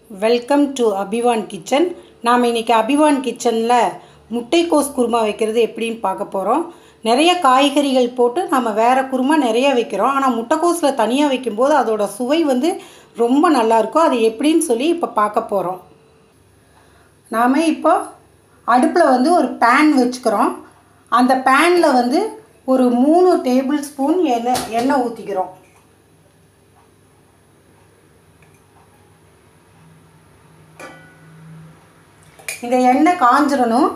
welcome to அபிவான் kitchen நாம் இன்றைக்கி அபிவான் கிச்சனில் முட்டைக்கோஸ் குருமா வைக்கிறது எப்படின்னு பார்க்க போகிறோம் நிறைய காய்கறிகள் போட்டு நம்ம வேறு குருமா நிறைய வைக்கிறோம் ஆனால் முட்டைக்கோஸில் தனியாக வைக்கும்போது அதோட சுவை வந்து ரொம்ப நல்லாயிருக்கும் அது எப்படின்னு சொல்லி இப்போ பார்க்க போகிறோம் நாம் இப்போ அடுப்பில் வந்து ஒரு பேன் வச்சுக்கிறோம் அந்த பேனில் வந்து ஒரு மூணு டேபிள் ஸ்பூன் எண்ணெய் எண்ணெய் ஊற்றிக்கிறோம் இந்த எண்ணெய் காஞ்சிடணும்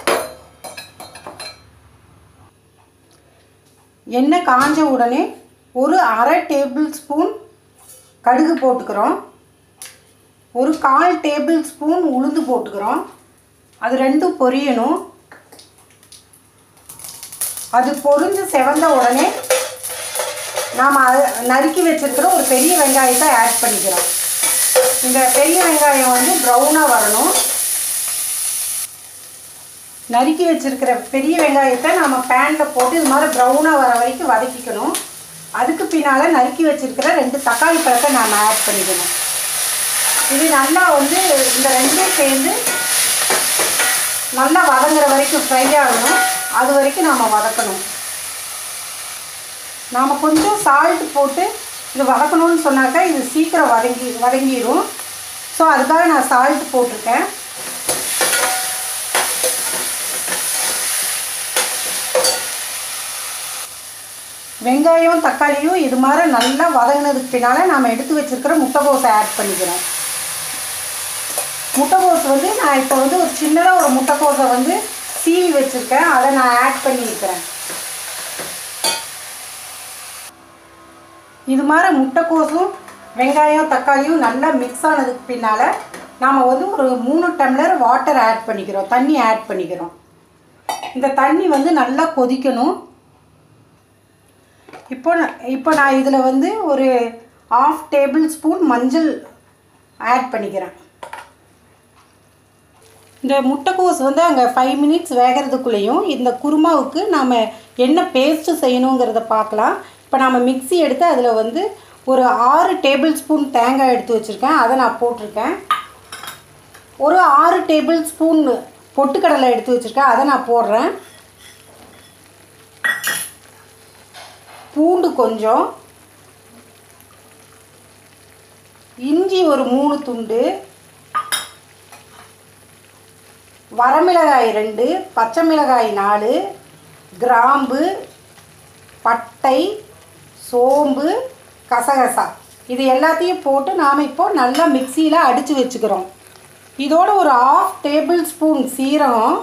எண்ணெய் காஞ்ச உடனே ஒரு அரை டேபிள் ஸ்பூன் கடுகு போட்டுக்கிறோம் ஒரு கால் டேபிள் ஸ்பூன் உளுந்து போட்டுக்கிறோம் அது ரெண்டும் பொரியணும் அது பொரிஞ்சு செவந்த உடனே நாம் நறுக்கி வச்சுருக்கிற ஒரு பெரிய வெங்காயத்தை ஆட் பண்ணிக்கிறோம் இந்த பெரிய வெங்காயம் வந்து ப்ரௌனாக வரணும் நறுக்கி வச்சுருக்கிற பெரிய வெங்காயத்தை நம்ம பேனில் போட்டு இது மாதிரி ப்ரௌனாக வர வரைக்கும் வதக்கிக்கணும் அதுக்கு பின்னால் நறுக்கி வச்சுருக்கிற ரெண்டு தக்காளி பழத்தை நாம் ஆட் பண்ணிக்கணும் இது நல்லா வந்து இந்த ரெண்டும் சேர்ந்து நல்லா வதங்குற வரைக்கும் ஃப்ரை ஆகணும் அது வரைக்கும் நாம் வதக்கணும் நாம் கொஞ்சம் சால்ட் போட்டு இது வதக்கணும்னு சொன்னாக்கா இது சீக்கிரம் வதங்கி வதங்கிடும் ஸோ அதுக்காக நான் சால்ட் போட்டிருக்கேன் வெங்காயம் தக்காளியும் இது மாதிரி நல்லா வதங்கினதுக்கு பின்னால் நாம் எடுத்து வச்சுருக்கிற முட்டைக்கோஸை ஆட் பண்ணிக்கிறோம் முட்டைக்கோஸ் வந்து நான் இப்போ வந்து ஒரு சின்னதாக ஒரு முட்டைக்கோஸை வந்து சீவி வச்சுருக்கேன் அதை நான் ஆட் பண்ணியிருக்கிறேன் இது மாதிரி முட்டைக்கோஸும் வெங்காயம் தக்காளியும் நல்லா மிக்ஸ் ஆனதுக்கு பின்னால் நாம் வந்து ஒரு மூணு டம்ளர் வாட்டர் ஆட் பண்ணிக்கிறோம் தண்ணி ஆட் பண்ணிக்கிறோம் இந்த தண்ணி வந்து நல்லா கொதிக்கணும் இப்போ இப்போ நான் இதில் வந்து ஒரு ஆஃப் டேபிள் ஸ்பூன் மஞ்சள் ஆட் பண்ணிக்கிறேன் இந்த முட்டைக்கோஸ் வந்து அங்கே ஃபைவ் மினிட்ஸ் வேகிறதுக்குள்ளேயும் இந்த குருமாவுக்கு நாம் என்ன பேஸ்ட்டு செய்யணுங்கிறத பார்க்கலாம் இப்போ நாம் மிக்ஸி எடுத்து அதில் வந்து ஒரு ஆறு டேபிள் ஸ்பூன் தேங்காய் எடுத்து வச்சுருக்கேன் அதை நான் போட்டிருக்கேன் ஒரு ஆறு டேபிள் ஸ்பூன் பொட்டுக்கடலை எடுத்து வச்சுருக்கேன் அதை நான் போடுறேன் பூண்டு கொஞ்சம் இஞ்சி ஒரு மூணு துண்டு வரமிளகாய் ரெண்டு பச்சை மிளகாய் நாலு கிராம்பு பட்டை சோம்பு கசகசா இது எல்லாத்தையும் போட்டு நாம் இப்போ நல்லா மிக்சியில் அடித்து வச்சுக்கிறோம் இதோட ஒரு ஆஃப் டேபிள் ஸ்பூன் சீரகம்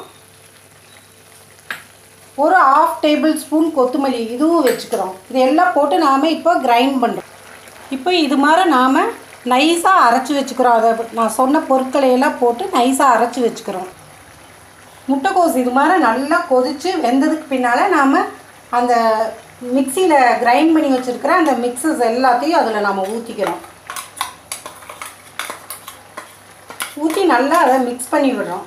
ஒரு ஆஃப் டேபிள் ஸ்பூன் கொத்தமல்லி இதுவும் வச்சுக்கிறோம் இது எல்லாம் போட்டு நாம் இப்போ கிரைண்ட் பண்ணுறோம் இப்போ இது மாதிரி நாம் நைஸாக அரைச்சி வச்சுக்கிறோம் அதை நான் சொன்ன பொருட்களை எல்லாம் போட்டு நைஸாக அரைச்சி வச்சுக்கிறோம் முட்டைக்கோஸ் இது மாதிரி நல்லா கொதித்து வெந்ததுக்கு பின்னால் நாம் அந்த மிக்சியில் கிரைண்ட் பண்ணி வச்சுருக்கிற அந்த மிக்சஸ் எல்லாத்தையும் அதில் நாம் ஊற்றிக்கிறோம் ஊற்றி நல்லா அதை மிக்ஸ் பண்ணி விடுறோம்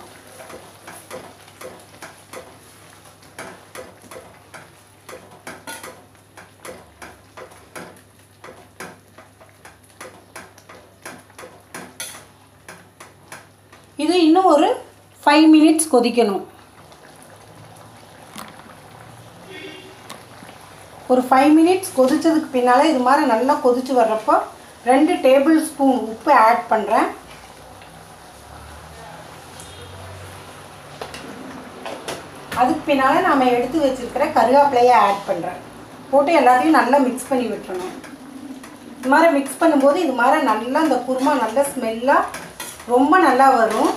இது இன்னும் ஒரு ஃபைவ் மினிட்ஸ் கொதிக்கணும் ஒரு ஃபைவ் மினிட்ஸ் கொதித்ததுக்கு பின்னால் இது மாதிரி நல்லா கொதித்து வர்றப்போ ரெண்டு டேபிள் ஸ்பூன் உப்பு ஆட் பண்ணுறேன் அதுக்கு பின்னால் நாம் எடுத்து வச்சுருக்கிற கருவேப்பிலையை ஆட் பண்ணுறேன் போட்டு எல்லாத்தையும் நல்லா மிக்ஸ் பண்ணி விட்டுறணும் இது மாதிரி மிக்ஸ் பண்ணும்போது இது மாதிரி நல்லா இந்த குருமா நல்லா ஸ்மெல்லாக ரொம்ப நல்லா வரும்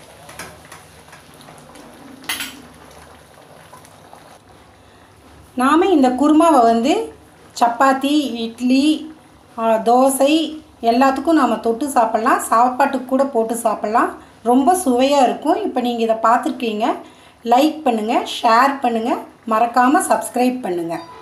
நாம் இந்த குருமாவை வந்து சப்பாத்தி இட்லி தோசை எல்லாத்துக்கும் நாம் தொட்டு சாப்பிட்லாம் சாப்பாட்டுக்கு கூட போட்டு சாப்பிட்லாம் ரொம்ப சுவையாக இருக்கும் இப்போ நீங்கள் இதை பார்த்துருக்கீங்க லைக் பண்ணுங்கள் ஷேர் பண்ணுங்கள் மறக்காமல் சப்ஸ்கிரைப் பண்ணுங்கள்